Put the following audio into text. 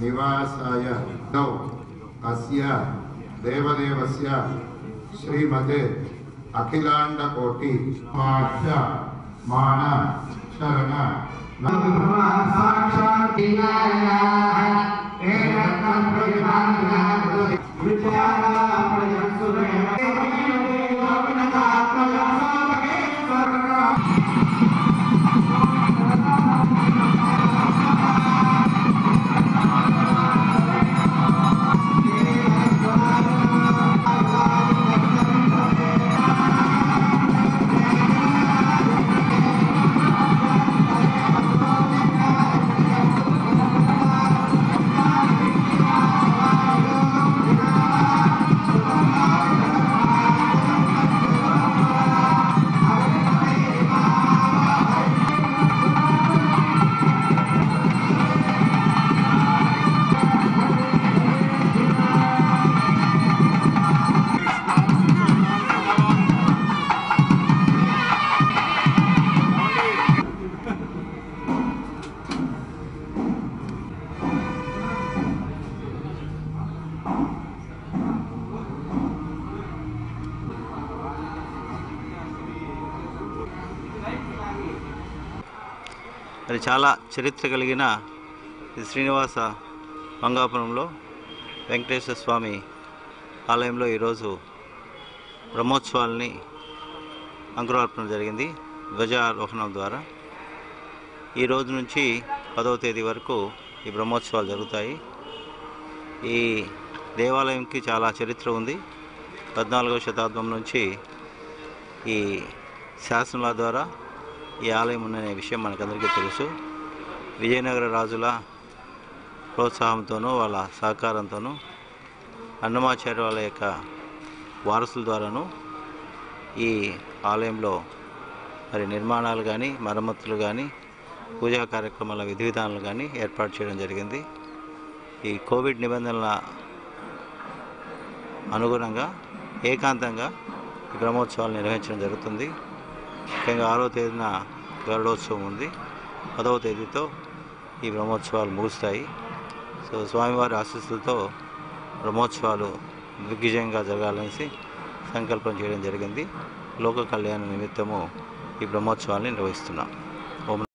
నివాసాయ now అస్య దేవదేవస్య శ్రీమతే అఖిలాండ కోటి మాష మాన శరణ మరి చాలా చరిత్ర కలిగిన ఈ శ్రీనివాస మంగాపురంలో వెంకటేశ్వర స్వామి ఆలయంలో ఈరోజు బ్రహ్మోత్సవాల్ని అంకురార్పణ జరిగింది ధ్వజారోహణం ద్వారా ఈ రోజు నుంచి పదవ తేదీ వరకు ఈ బ్రహ్మోత్సవాలు జరుగుతాయి ఈ దేవాలయంకి చాలా చరిత్ర ఉంది పద్నాలుగవ శతాబ్దం నుంచి ఈ శాసనాల ద్వారా ఈ ఆలయం ఉందనే విషయం మనకందరికీ తెలుసు విజయనగర రాజుల ప్రోత్సాహంతోనూ వాళ్ళ సహకారంతోనూ అన్నమాచార్య వాళ్ళ యొక్క వారసుల ద్వారాను ఈ ఆలయంలో మరి నిర్మాణాలు కానీ మరమ్మతులు కానీ పూజా కార్యక్రమాల విధి విధానాలు కానీ ఏర్పాటు చేయడం జరిగింది ఈ కోవిడ్ నిబంధనల అనుగుణంగా ఏకాంతంగా ఈ బ్రహ్మోత్సవాలు నిర్వహించడం జరుగుతుంది ముఖ్యంగా ఆరో తేదీన గరుడోత్సవం ఉంది పదవ తేదీతో ఈ బ్రహ్మోత్సవాలు ముగుస్తాయి సో స్వామివారి ఆశీస్సులతో బ్రహ్మోత్సవాలు దిగ్విజయంగా జరగాలనేసి సంకల్పం చేయడం జరిగింది లోక కళ్యాణ నిమిత్తము ఈ బ్రహ్మోత్సవాన్ని నిర్వహిస్తున్నాం